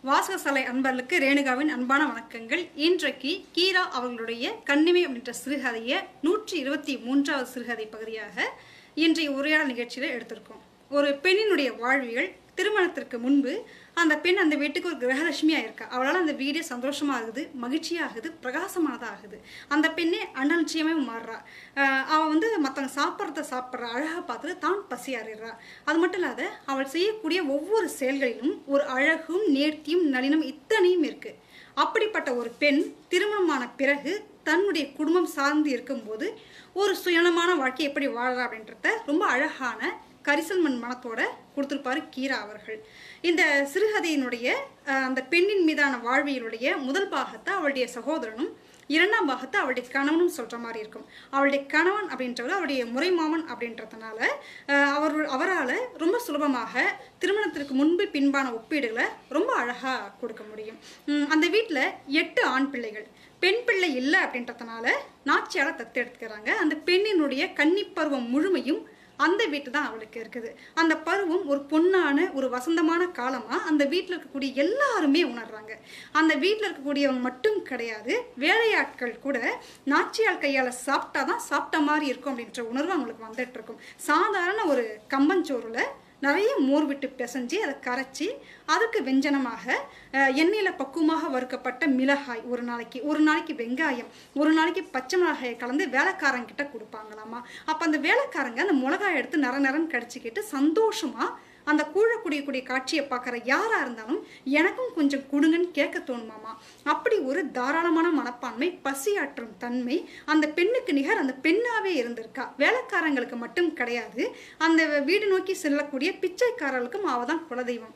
வாசகசாலை அன்பர்களுக்கு ரேணுகாவின் அன்பான வணக்கங்கள் இன்றைக்கு கீரா அவர்களுடைய கண்ணிமை அப்படின்ற சிறுகதையை நூற்றி இருபத்தி மூன்றாவது சிறுகதை பகுதியாக இன்றைய உரையாடல் நிகழ்ச்சியில் எடுத்திருக்கோம் ஒரு பெண்ணினுடைய வாழ்வியல் திருமணத்திற்கு முன்பு அந்த பெண் அந்த வீட்டுக்கு ஒரு கிரகலட்சுமியா இருக்கா அவளால் அந்த வீடே சந்தோஷமா ஆகுது மகிழ்ச்சியாகுது பிரகாசமானதா ஆகுது அந்த பெண்ணே அனலட்சியமே மாறுறா ஆஹ் அவ வந்து மற்றவங்க சாப்பிட்றத சாப்பிட்ற அழகா பார்த்துட்டு தான் பசி அறிறா அது மட்டும் இல்லாத அவள் செய்யக்கூடிய ஒவ்வொரு செயல்களிலும் ஒரு அழகும் நேர்த்தியும் நளினம் இத்தனையும் இருக்கு அப்படிப்பட்ட ஒரு பெண் திருமணமான பிறகு தன்னுடைய குடும்பம் சார்ந்து இருக்கும்போது ஒரு சுயநலமான வாழ்க்கை எப்படி வாழறா அப்படின்றத ரொம்ப அழகான கரிசல்மண் மனத்தோட கொடுத்துருப்பாரு கீரா அவர்கள் இந்த சிறுகதையினுடைய அஹ், அந்த பெண்ணின் மீதான வாழ்வியலுடைய முதல் பாகத்தை அவளுடைய சகோதரனும் இரண்டாம் பாகத்தை அவளுடைய கணவனும் சொல்ற மாதிரி இருக்கும் அவளுடைய கணவன் அப்படின்றவர் அவருடைய முறைமாமன் அப்படின்றதுனால அஹ், அவர் அவரால் ரொம்ப சுலபமாக திருமணத்திற்கு முன்பு பின்பான ஒப்பீடுகளை ரொம்ப அழகா கொடுக்க முடியும் உம், அந்த வீட்டில் எட்டு ஆண் பிள்ளைகள் பெண் பிள்ளை இல்லை அப்படின்றதுனால நாச்சியால தத்தெடுத்துக்கிறாங்க அந்த பெண்ணினுடைய கன்னிப் பருவம் முழுமையும் அந்த வீட்டு தான் அவளுக்கு இருக்குது அந்த பருவம் ஒரு பொன்னான ஒரு வசந்தமான காலமா அந்த வீட்டில் இருக்கக்கூடிய எல்லாருமே உணர்றாங்க அந்த வீட்டில் இருக்கக்கூடியவங்க மட்டும் கிடையாது வேலையாட்கள் கூட நாச்சியால் கையால் சாப்பிட்டா தான் சாப்பிட்ட மாதிரி இருக்கும் அப்படின்ற உணர்வு அவங்களுக்கு வந்துட்டு இருக்கும் சாதாரண ஒரு கம்பஞ்சோறுல நிறைய மோர் விட்டு பிசைஞ்சு அதை கரைச்சி அதுக்கு வெஞ்சனமாக அஹ், எண்ணெயில் பக்குவமாக வறுக்கப்பட்ட மிளகாய் ஒரு நாளைக்கு ஒரு நாளைக்கு வெங்காயம் ஒரு நாளைக்கு பச்சை மிளகாயை கலந்து வேலைக்காரங்கிட்ட கொடுப்பாங்களாமா அப்போ அந்த வேலைக்காரங்க அந்த மிளகாய் எடுத்து நர நரன்னு கடிச்சிக்கிட்டு சந்தோஷமா அந்த கூழ குடியக்கூடிய காட்சியை பார்க்குற யாரா இருந்தாலும் எனக்கும் கொஞ்சம் கொடுங்கன்னு கேட்க தோணுமாமா அப்படி ஒரு தாராளமான மனப்பான்மை பசியாற்றும் தன்மை அந்த பெண்ணுக்கு நிகர் அந்த பெண்ணாவே இருந்திருக்கா வேலைக்காரங்களுக்கு மட்டும் கிடையாது அந்த வீடு நோக்கி செல்லக்கூடிய பிச்சைக்காரர்களுக்கும் அவ தான் குலதெய்வம்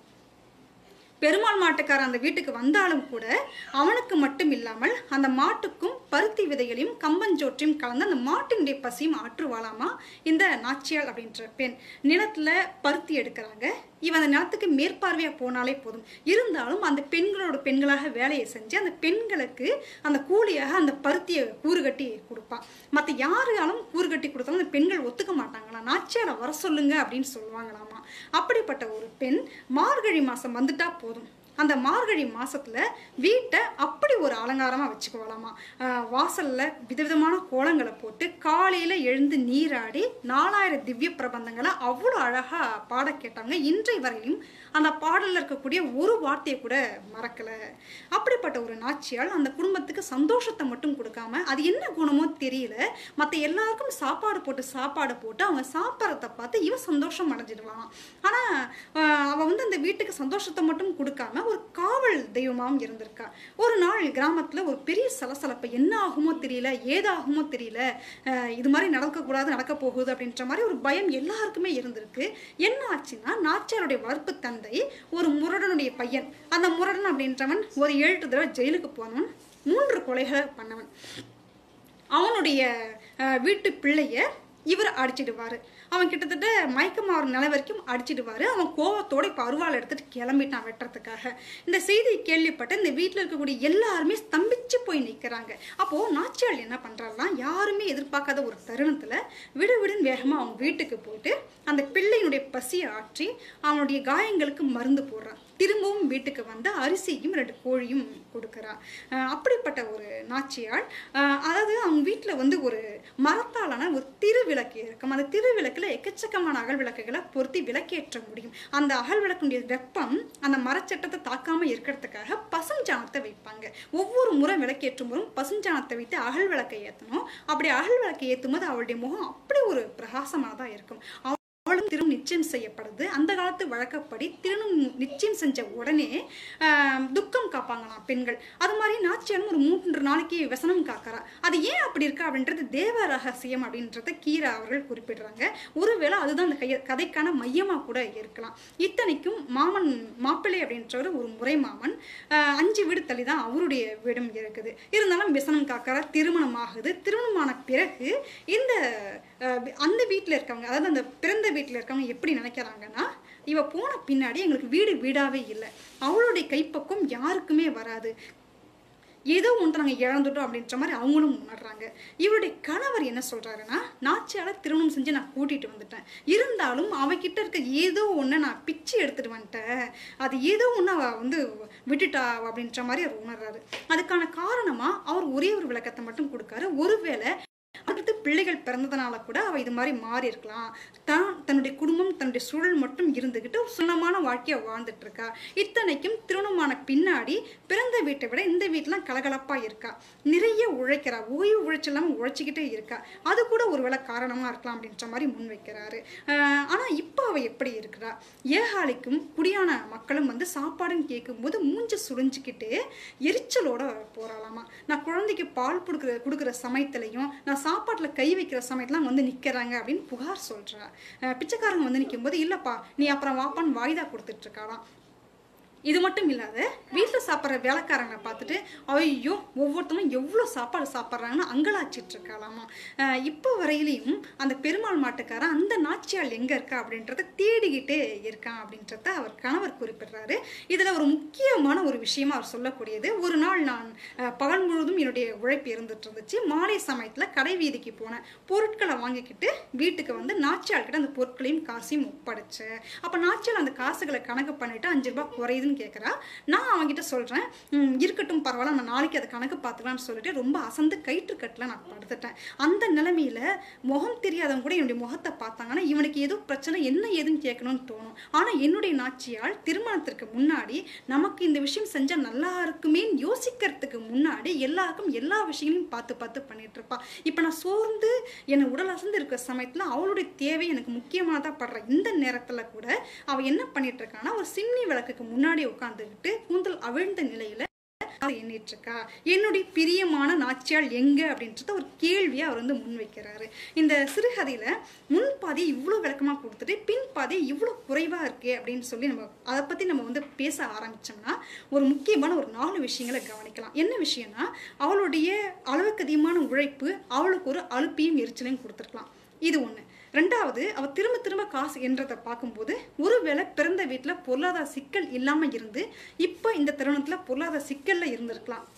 பெருமாள் மாட்டுக்காரன் அந்த வீட்டுக்கு வந்தாலும் கூட அவனுக்கு மட்டும் இல்லாமல் அந்த மாட்டுக்கும் பருத்தி விதைகளையும் கம்பஞ்சோற்றையும் கலந்து அந்த மாட்டினுடைய பசியும் ஆற்றுவாளாமா இந்த நாச்சியாள் அப்படின்ற பெண் நிலத்துல பருத்தி எடுக்கிறாங்க இவன் அந்த நிலத்துக்கு மேற்பார்வையா போனாலே போதும் இருந்தாலும் அந்த பெண்களோட பெண்களாக வேலையை செஞ்சு அந்த பெண்களுக்கு அந்த கூலியாக அந்த பருத்தியை கூறு கட்டி கொடுப்பான் மற்ற யாராலும் கூறு கட்டி கொடுத்தாலும் அந்த பெண்கள் ஒத்துக்க மாட்டாங்களா நாச்சியாரை வர சொல்லுங்க அப்படின்னு சொல்லுவாங்களாமா அப்படிப்பட்ட ஒரு பெண் மார்கழி மாசம் வந்துட்டா போதும் அந்த மார்கழி மாசத்துல வீட்டை அப்படி ஒரு அலங்காரமா வச்சுக்குவாளாமா ஆஹ் வாசல்ல விதவிதமான கோலங்களை போட்டு காலையில எழுந்து நீராடி நாலாயிரம் திவ்ய பிரபந்தங்களை அவ்வளோ அழகா பாட கேட்டாங்க இன்றை வரையிலும் அந்த பாடல்ல இருக்கக்கூடிய ஒரு வார்த்தையை கூட மறக்கல அப்படிப்பட்ட ஒரு நாச்சியால் அந்த குடும்பத்துக்கு சந்தோஷத்தை மட்டும் கொடுக்காம அது என்ன குணமோ தெரியல மற்ற எல்லாருக்கும் சாப்பாடு போட்டு சாப்பாடு போட்டு அவங்க சாப்பிட்றத பார்த்து இவ சந்தோஷம் அடைஞ்சிடுவான் ஆனா ஆஹ் அவ வந்து அந்த வீட்டுக்கு சந்தோஷத்தை மட்டும் கொடுக்காம ஒரு காவல் தெய்வமாகவும் இருந்திருக்கா ஒரு நாள் கிராமத்துல ஒரு பெரிய சலசலப்பு என்ன ஆகுமோ தெரியல ஏதாகுமோ தெரியல ஆஹ் இது மாதிரி நடக்கக்கூடாது நடக்க போகுது அப்படின்ற மாதிரி ஒரு பயம் எல்லாருக்குமே இருந்திருக்கு என்ன ஆச்சுன்னா நாச்சியாருடைய வளர்ப்பு தந்தை ஒரு முரடனுடைய பையன் அந்த முரடன் அப்படின்றவன் ஒரு ஏழு எட்டு தடவை ஜெயிலுக்கு போனவன் மூன்று கொலைகளை பண்ணவன் அவனுடைய அஹ், வீட்டு பிள்ளைய இவர் அடிச்சிடுவாரு அவன் கிட்டத்தட்ட மயக்கமாகிற நிலை வரைக்கும் அடிச்சிடுவாரு அவன் கோவத்தோட இப்போ அருவாள் எடுத்துட்டு கிளம்பிட்டான் வெட்டுறதுக்காக இந்த செய்தியை கேள்விப்பட்ட இந்த வீட்டில் இருக்கக்கூடிய எல்லாருமே ஸ்தம்பிச்சு போய் நிற்கிறாங்க அப்போ நாச்சியாள் என்ன பண்றாருன்னா யாருமே எதிர்பார்க்காத ஒரு தருணத்துல விடு விடுன்னு வேகமா அவங்க வீட்டுக்கு போயிட்டு அந்த பிள்ளையினுடைய பசியை ஆற்றி அவனுடைய காயங்களுக்கு மருந்து போடுறான் திரும்பவும் வீட்டுக்கு வந்து அரிசியும் ரெண்டு கோழியும் கொடுக்குறா அஹ் அப்படிப்பட்ட ஒரு நாச்சியாள் அஹ் அதாவது அவங்க வீட்டில் வந்து ஒரு மரத்தாலான ஒரு திருவிளக்கு இருக்கும் அந்த திருவிளக்குல எக்கச்சக்கமான அகல் விளக்குகளை பொருத்தி விளக்கேற்ற முடியும் அந்த அகல் விளக்குடைய வெப்பம் அந்த மரச்சட்டத்தை தாக்காம இருக்கிறதுக்காக பசுஞ்சாணத்தை வைப்பாங்க ஒவ்வொரு முறை விளக்கேற்றும் போதும் பசுஞ்சாணத்தை வைத்து அகல் விளக்கை ஏற்றணும் அப்படி அகல் விளக்கை ஏற்றும் போது அவளுடைய முகம் அப்படி ஒரு பிரகாசமாக இருக்கும் அவளும் திருமணம் நிச்சயம் செய்யப்படுது அந்த காலத்து வழக்கப்படி திருமணம் நிச்சயம் செஞ்ச உடனே ஆஹ், துக்கம் காப்பாங்களாம் பெண்கள் அது மாதிரி நாச்சியாரும் ஒரு மூன்று நாளைக்கு வசனம் காக்கிறா அது ஏன் அப்படி இருக்கு அப்படின்றது தேவ ரகசியம் அப்படின்றத கீரா அவர்கள் குறிப்பிடுறாங்க ஒருவேளை அதுதான் அந்த கைய கதைக்கான மையமாக கூட இருக்கலாம் இத்தனைக்கும் மாமன் மாப்பிள்ளை அப்படின்றவர் ஒரு முறை மாமன் ஆஹ், அஞ்சு வீடு தள்ளி தான் அவருடைய வீடும் இருக்குது இருந்தாலும் விசனம் காக்கிறா திருமணம் ஆகுது திருமணமான பிறகு இந்த ஆஹ், அந்த வீட்டில் இருக்கவங்க அதாவது அந்த பிறந்த வீட்டில் இருக்கவங்க எப்படி நினைக்கிறாங்கன்னா இவ போன பின்னாடி எங்களுக்கு வீடு வீடாவே இல்லை அவளுடைய கைப்பக்கம் யாருக்குமே வராது ஏதோ ஒன்று நாங்கள் இழந்துட்டோம் அப்படின்ற மாதிரி அவங்களும் உணர்றாங்க இவருடைய கணவர் என்ன சொல்றாருன்னா நாச்சியால திருமணம் செஞ்சு நான் கூட்டிட்டு வந்துட்டேன் இருந்தாலும் அவகிட்ட இருக்க ஏதோ ஒன்று நான் பிச்சு எடுத்துட்டு வந்துட்டேன் அது ஏதோ ஒன்று அவ வந்து விட்டுட்டா அப்படின்ற மாதிரி அவர் உணர்றாரு அதுக்கான காரணமா அவர் ஒரே ஒரு விளக்கத்தை மட்டும் கொடுக்காரு ஒருவேளை அடுத்து பிள்ளைகள் பிறந்ததுனால கூட அவ இது மாதிரி மாறி இருக்கலாம் தான் தன்னுடைய குடும்பம் தன்னுடைய சூழல் மட்டும் இருந்துகிட்டு ஒரு சுண்ணமான வாழ்க்கையை வாழ்ந்துட்டு இருக்கா இத்தனைக்கும் திருமணமான பின்னாடி பிறந்த வீட்டை விட இந்த வீட்டுலாம் கலகலப்பா இருக்கா நிறைய உழைக்கிறா ஓய்வு உழைச்சலாம உழைச்சிக்கிட்டே இருக்கா அது கூட ஒருவேளை காரணமா இருக்கலாம் அப்படின்ற மாதிரி முன் வைக்கிறாரு ஆஹ் ஆனா இப்போ அவ எப்படி இருக்கிறா ஏகாலிக்கும் குடியான மக்களும் வந்து சாப்பாடுன்னு கேட்கும்போது மூஞ்ச சுழிஞ்சுக்கிட்டு எரிச்சலோட போறாளாமா நான் குழந்தைக்கு பால் கொடுக்குற கொடுக்குற சமயத்துலையும் நான் சாப்பாட்டில் கை வைக்கிற சமயத்துலாம் வந்து நிற்கிறாங்க அப்படின்னு புகார் சொல்கிறா பிச்சைக்காரங்க வந்து நிற்கும்போது இல்லைப்பா நீ அப்புறம் வாப்பான்னு வாய்தா கொடுத்துட்டு இருக்காளாம் இது மட்டும் இல்லாத வீட்டில் சாப்பிட்ற வேலைக்காரங்களை பார்த்துட்டு ஐயோ ஒவ்வொருத்தரும் எவ்வளோ சாப்பாடு சாப்பிட்றாங்கன்னு அங்கலாச்சிட்டு இருக்காளாமா அஹ் இப்போ வரையிலையும் அந்த பெருமாள் மாட்டுக்காரன் அந்த நாச்சியால் எங்கே இருக்கா அப்படின்றத தேடிக்கிட்டே இருக்கான் அப்படின்றத அவர் கணவர் குறிப்பிடுறாரு இதில் ஒரு முக்கியமான ஒரு விஷயமா அவர் சொல்லக்கூடியது ஒரு நாள் நான் அஹ், பகல் முழுவதும் என்னுடைய உழைப்பு இருந்துட்டு இருந்துச்சு மாலை சமயத்தில் கடை வீதிக்கு போனேன் பொருட்களை வாங்கிக்கிட்டு வீட்டுக்கு வந்து நாச்சியால் கிட்ட அந்த பொருட்களையும் காசையும் ஒப்படைச்சேன் அப்போ நாச்சியால் அந்த காசுகளை கணக்கு பண்ணிட்டு அஞ்சு ரூபாய் குறையுதுன்னு கேட்குறா நான் அவன்கிட்ட சொல்கிறேன் இருக்கட்டும் பரவாயில்ல நான் நாளைக்கு அதை கணக்கு பார்த்துக்கலாம்னு சொல்லிட்டு ரொம்ப அசந்து கயிற்றுக்கட்டில் நான் படுத்துட்டேன் அந்த நிலைமையில முகம் தெரியாதவங்க கூட என்னுடைய முகத்தை பார்த்தாங்கன்னா இவனுக்கு ஏதோ பிரச்சனை என்ன ஏதுன்னு கேட்கணும்னு தோணும் ஆனால் என்னுடைய நாச்சியால் திருமணத்திற்கு முன்னாடி நமக்கு இந்த விஷயம் செஞ்சால் நல்லா இருக்குமேன்னு யோசிக்கிறதுக்கு முன்னாடி எல்லாருக்கும் எல்லா விஷயங்களையும் பார்த்து பார்த்து பண்ணிட்டு இருப்பா இப்போ நான் சோர்ந்து என்னை உடல் அசந்து இருக்கிற சமயத்தில் அவளுடைய தேவை எனக்கு முக்கியமானதாக படுற இந்த நேரத்தில் கூட அவள் என்ன பண்ணிட்டு இருக்கான்னா ஒரு சிம்னி விளக்குக்கு முன்னாடி உட்காந்துக்கிட்டு கூந்தல் அவிழ்ந்த நிலையில அதை எண்ணிட்டு இருக்கா என்னுடைய பிரியமான நாச்சியால் எங்க அப்படின்றத ஒரு கேள்வியை அவர் வந்து முன்வைக்கிறாரு இந்த சிறுகதையில முன்பாதி இவ்வளோ விளக்கமா கொடுத்துட்டு பின்பாதி இவ்வளோ குறைவா இருக்கே அப்படின்னு சொல்லி நம்ம அதை பத்தி நம்ம வந்து பேச ஆரம்பிச்சோம்னா ஒரு முக்கியமான ஒரு நாலு விஷயங்களை கவனிக்கலாம் என்ன விஷயம்னா அவளுடைய அளவுக்கு அதிகமான உழைப்பு அவளுக்கு ஒரு அலுப்பையும் எரிச்சலையும் கொடுத்துருக்கலாம் இது ஒண்ணு ரெண்டாவது அவ திரும்ப திரும்ப காசு என்றதை பார்க்கும்போது ஒருவேளை பிறந்த வீட்டில் பொருளாதார சிக்கல் இல்லாமல் இருந்து இப்போ இந்த தருணத்தில் பொருளாதார சிக்கல்ல இருந்திருக்கலாம்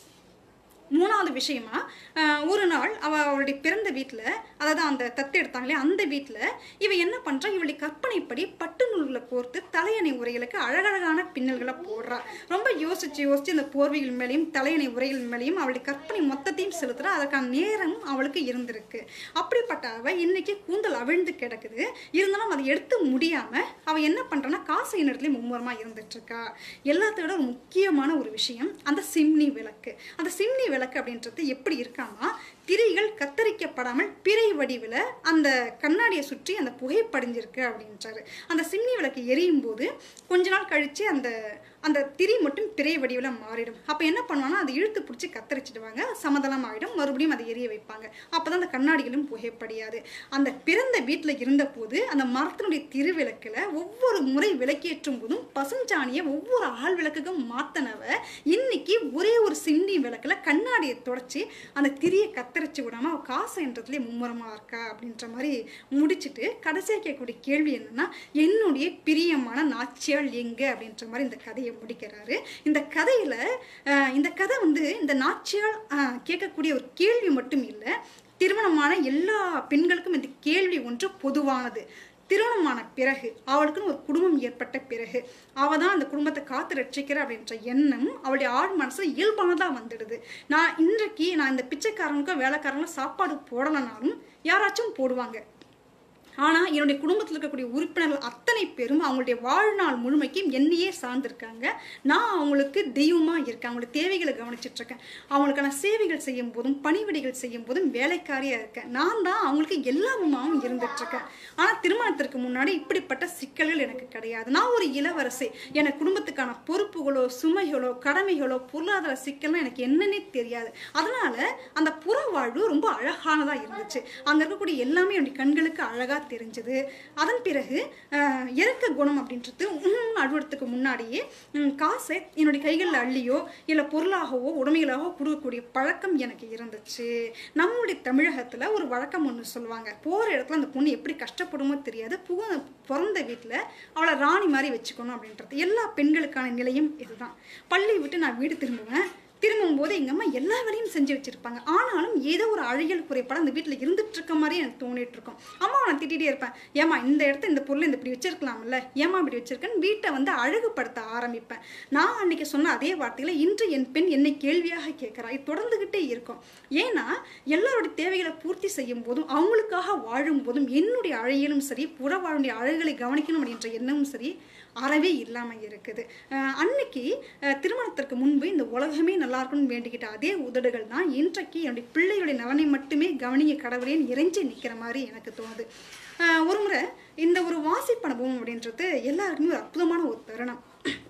மூணாவது விஷயமா ஆஹ், ஒரு நாள் அவ அவளுடைய பிறந்த வீட்டில் அதாவது அந்த தத்து எடுத்தாங்களே அந்த வீட்டில் இவ என்ன பண்றா இவளுடைய கற்பனைப்படி பட்டு நூல்களை கோர்த்து தலையணை உரைகளுக்கு அழகழகான பின்னல்களை போடுறா ரொம்ப யோசிச்சு யோசிச்சு இந்த போர்வைகள் மேலேயும் தலையணை உரைகள் மேலேயும் அவளுடைய கற்பனை மொத்தத்தையும் செலுத்துறா அதற்கான நேரம் அவளுக்கு இருந்திருக்கு அப்படிப்பட்ட அவ இன்னைக்கு கூந்தல் அவிழ்ந்து கிடக்குது இருந்தாலும் அதை எடுத்து முடியாம அவ என்ன பண்றான்னா காசு இடத்துலயும் மும்முரமா இருந்துட்டு இருக்கா எல்லாத்தோட ஒரு முக்கியமான ஒரு விஷயம் அந்த சிம்னி விளக்கு அந்த சிம்னி விளக்கு அப்படின்றது எப்படி இருக்காமா திரைகள் கத்தரிக்கப்படாமல் பிறை வடிவில் அந்த கண்ணாடியை சுற்றி அந்த புகை படிஞ்சிருக்கு அப்படின்றாரு அந்த சிம்னி விளக்கு எரியும் போது கொஞ்ச நாள் கழிச்சு அந்த அந்த திரி மட்டும் பிறை வடிவில் மாறிடும் அப்போ என்ன பண்ணுவாங்கன்னா அதை இழுத்து பிடிச்சி கத்தரிச்சிடுவாங்க சமதளம் ஆகிடும் மறுபடியும் அதை எரிய வைப்பாங்க அப்போ தான் அந்த கண்ணாடிகளும் புகைப்படியாது அந்த பிறந்த வீட்டில் இருந்தபோது அந்த மரத்தினுடைய திருவிளக்கில் ஒவ்வொரு முறை விளக்கேற்றும் போதும் பசுஞ்சாணியை ஒவ்வொரு ஆள் விளக்குக்கும் மாத்தனவ இன்னைக்கு ஒரே ஒரு சிந்தி விளக்குல கண்ணாடியை தொடச்சி அந்த திரியை கத்தரிச்சு விடாம அவ காசுன்றதுலேயே மும்முரமா இருக்கா அப்படின்ற மாதிரி முடிச்சுட்டு கடைசியாக கேட்கக்கூடிய கேள்வி என்னன்னா என்னுடைய பிரியமான நாச்சியாள் எங்க அப்படின்ற மாதிரி இந்த கதையை முடிக்கிறாரு இந்த கதையில அஹ், இந்த கதை வந்து இந்த நாச்சியாள் அஹ், கேட்கக்கூடிய ஒரு கேள்வி மட்டும் இல்லை திருமணமான எல்லா பெண்களுக்கும் இந்த கேள்வி ஒன்று பொதுவானது திருமணமான பிறகு அவளுக்குன்னு ஒரு குடும்பம் ஏற்பட்ட பிறகு அவ தான் அந்த குடும்பத்தை காத்து ரட்சிக்கிற அப்படின்ற எண்ணம் அவளுடைய ஆழ் மனசுல இயல்பானதாக வந்துடுது நான் இன்றைக்கு நான் இந்த பிச்சைக்காரனுக்கோ வேலைக்காரங்களும் சாப்பாடு போடலைனாலும் யாராச்சும் போடுவாங்க ஆனால் என்னுடைய குடும்பத்தில் இருக்கக்கூடிய உறுப்பினர்கள் அத்தனை பேரும் அவங்களுடைய வாழ்நாள் முழுமைக்கும் என்னையே சார்ந்திருக்காங்க நான் அவங்களுக்கு தெய்வமாக இருக்கேன் அவங்களுடைய தேவைகளை கவனிச்சிட்டு இருக்கேன் அவங்களுக்கான சேவைகள் செய்யும் போதும் பணிவிடைகள் செய்யும் போதும் வேலைக்காரியாக இருக்கேன் நான் தான் அவங்களுக்கு எல்லாமுமாவும் இருந்துட்டு இருக்கேன் ஆனால் திருமணத்திற்கு முன்னாடி இப்படிப்பட்ட சிக்கல்கள் எனக்கு கிடையாது நான் ஒரு இளவரசி எனக்கு குடும்பத்துக்கான பொறுப்புகளோ சுமைகளோ கடமைகளோ பொருளாதார சிக்கல்லாம் எனக்கு என்னன்னே தெரியாது அதனால அந்த புற வாழ்வு ரொம்ப அழகானதாக இருந்துச்சு அங்கே இருக்கக்கூடிய எல்லாமே என்னுடைய கண்களுக்கு அழகாக தெரிஞ்சது அதன் பிறகு ஆஹ், இறக்க குணம் அப்படின்றது உம் அழுவறதுக்கு முன்னாடியே உம், காசை என்னுடைய கைகளில் அள்ளியோ இல்லை பொருளாகவோ உடைமைகளாகவோ கொடுக்கக்கூடிய பழக்கம் எனக்கு இருந்துச்சு நம்மளுடைய தமிழகத்தில் ஒரு வழக்கம் ஒன்று சொல்லுவாங்க போகிற இடத்துல அந்த பொண்ணு எப்படி கஷ்டப்படுமோ தெரியாது புக பிறந்த வீட்டில் அவளை ராணி மாதிரி வச்சுக்கணும் அப்படின்றது எல்லா பெண்களுக்கான நிலையும் இதுதான் பள்ளி விட்டு நான் வீடு திரும்புவேன் திரும்பும்போது எங்கள் அம்மா எல்லா வேலையும் செஞ்சு வச்சுருப்பாங்க ஆனாலும் ஏதோ ஒரு அழகியல் குறைபாடு அந்த வீட்டில் இருந்துட்டு இருக்க மாதிரி எனக்கு தோணிட்டு இருக்கும் அம்மாவை நான் திட்டிகிட்டே இருப்பேன் ஏமா இந்த இடத்த இந்த பொருள் இந்த இப்படி வச்சிருக்கலாம்ல ஏமா இப்படி வச்சிருக்கேன்னு வீட்டை வந்து அழகுபடுத்த ஆரம்பிப்பேன் நான் அன்னைக்கு சொன்ன அதே வார்த்தைகளை இன்று என் பெண் என்னை கேள்வியாக கேட்குறா இது தொடர்ந்துக்கிட்டே இருக்கும் ஏன்னா எல்லாருடைய தேவைகளை பூர்த்தி செய்யும் போதும் அவங்களுக்காக வாழும் போதும் என்னுடைய அழகியலும் சரி புற வாழுடைய அழகுகளை கவனிக்கணும் அப்படின்ற எண்ணமும் சரி அறவே இல்லாமல் இருக்குது அஹ் அன்னைக்கு அஹ் திருமணத்திற்கு முன்பு இந்த உலகமே நல்லா இருக்கணும்னு வேண்டிக்கிட்ட அதே உதடுகள் தான் இன்றைக்கு என்னுடைய பிள்ளைகளுடைய நலனை மட்டுமே கவனிய கடவுளேன்னு இறைஞ்சி நிற்கிற மாதிரி எனக்கு தோணுது அஹ் ஒரு முறை இந்த ஒரு வாசிப்பு அனுபவம் அப்படின்றது எல்லாருக்குமே ஒரு அற்புதமான ஒரு தருணம்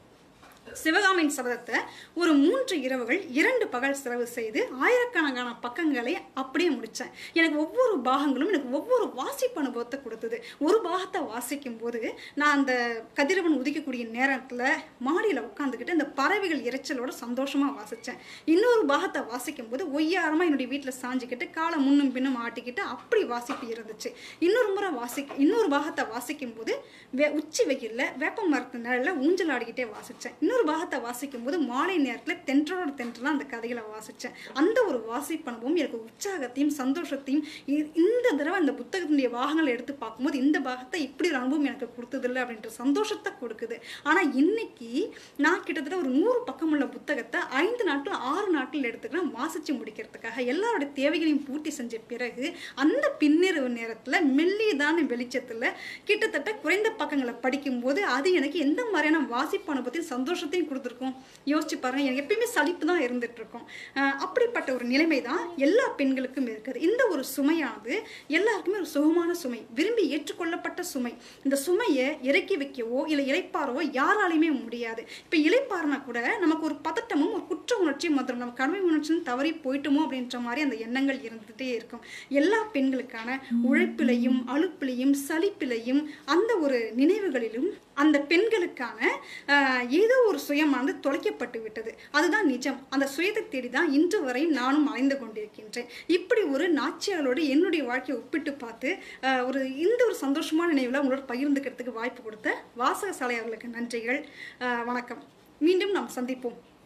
சிவகாமியின் சபதத்தை ஒரு மூன்று இரவுகள் இரண்டு பகல் செலவு செய்து ஆயிரக்கணக்கான பக்கங்களை அப்படியே முடித்தேன் எனக்கு ஒவ்வொரு பாகங்களும் எனக்கு ஒவ்வொரு வாசிப்பு அனுபவத்தை கொடுத்தது ஒரு பாகத்தை வாசிக்கும் போது நான் அந்த கதிரவன் உதிக்கக்கூடிய நேரத்தில் மாடியில் உட்காந்துக்கிட்டு அந்த பறவைகள் இறைச்சலோட சந்தோஷமாக வாசித்தேன் இன்னொரு பாகத்தை வாசிக்கும் போது ஒய்யாரமாக என்னுடைய வீட்டில் சாஞ்சிக்கிட்டு காலை முன்னும் பின்னும் ஆட்டிக்கிட்டு அப்படி வாசிப்பு இருந்துச்சு இன்னொரு முறை வாசி இன்னொரு பாகத்தை வாசிக்கும் போது வே உச்சி வெயிலில் வேப்ப மரத்து நிழலில் ஊஞ்சல் ஆடிக்கிட்டே வாசித்தேன் இன்னொரு பாகத்தை வாசிக்கும் போது மாலை நேரத்தில் தென்றலோட தென்றலாக அந்த கதைகளை வாசித்தேன் அந்த ஒரு வாசிப்பு அனுபவம் எனக்கு உற்சாகத்தையும் சந்தோஷத்தையும் இ- இந்த தடவை அந்த புத்தகத்தினுடைய பாகங்களை எடுத்து பார்க்கும்போது இந்த பாகத்தை இப்படி ஒரு அனுபவம் எனக்கு கொடுத்ததில்லை அப்படின்ற சந்தோஷத்தை கொடுக்குது ஆனால் இன்னைக்கு நான் கிட்டத்தட்ட ஒரு நூறு பக்கம் உள்ள புத்தகத்தை ஐந்து நாட்கள் ஆறு நாட்கள் எடுத்துக்கிறேன் வாசித்து முடிக்கிறதுக்காக எல்லாரோட தேவைகளையும் பூர்த்தி செஞ்ச பிறகு அந்த பின்னிரவு நேரத்தில் மெல்லியதான வெளிச்சத்தில் கிட்டத்தட்ட குறைந்த பக்கங்களை படிக்கும்போது அது எனக்கு எந்த மாதிரியான வாசிப்பு அனுபவத்தையும் சந்தோஷத்தையும் கொடுத்துருக்கும் யோசிச்சு பாருங்க எனக்கு எப்பயுமே சலிப்பு தான் இருந்துட்டு இருக்கும் அஹ் அப்படிப்பட்ட ஒரு நிலைமை தான் எல்லா பெண்களுக்கும் இருக்குது இந்த ஒரு சுமையானது எல்லாருக்குமே ஒரு சுகமான சுமை விரும்பி ஏற்றுக்கொள்ளப்பட்ட சுமை இந்த சுமையை இறக்கி வைக்கவோ இல்லை இளைப்பாறவோ யாராலையுமே முடியாது இப்போ இளைப்பாறுனா கூட நமக்கு ஒரு பதட்டமும் ஒரு குற்ற உணர்ச்சியும் வந்துடும் நம்ம கடமை உணர்ச்சியும் தவறி போயிட்டோமோ அப்படின்ற மாதிரி அந்த எண்ணங்கள் இருந்துகிட்டே இருக்கும் எல்லா பெண்களுக்கான உழைப்பிலையும் அலுப்பிலையும் சலிப்பிலையும் அந்த ஒரு நினைவுகளிலும் அந்த பெண்களுக்கான ஆஹ், ஏதோ ஒரு சுயமானது தொலைக்கப்பட்டு விட்டது அதுதான் நிஜம் அந்த சுயத்தை தேடி தான் இன்று வரை நானும் அலைந்து கொண்டிருக்கின்றேன் இப்படி ஒரு நாச்சியாரோடு என்னுடைய வாழ்க்கையை ஒப்பிட்டு பார்த்து ஆஹ், ஒரு இந்த ஒரு சந்தோஷமான நினைவில் உங்களோட பகிர்ந்துக்கிறதுக்கு வாய்ப்பு கொடுத்த வாசகசாலை அவர்களுக்கு நன்றிகள் ஆஹ், வணக்கம் மீண்டும் நாம் சந்திப்போம்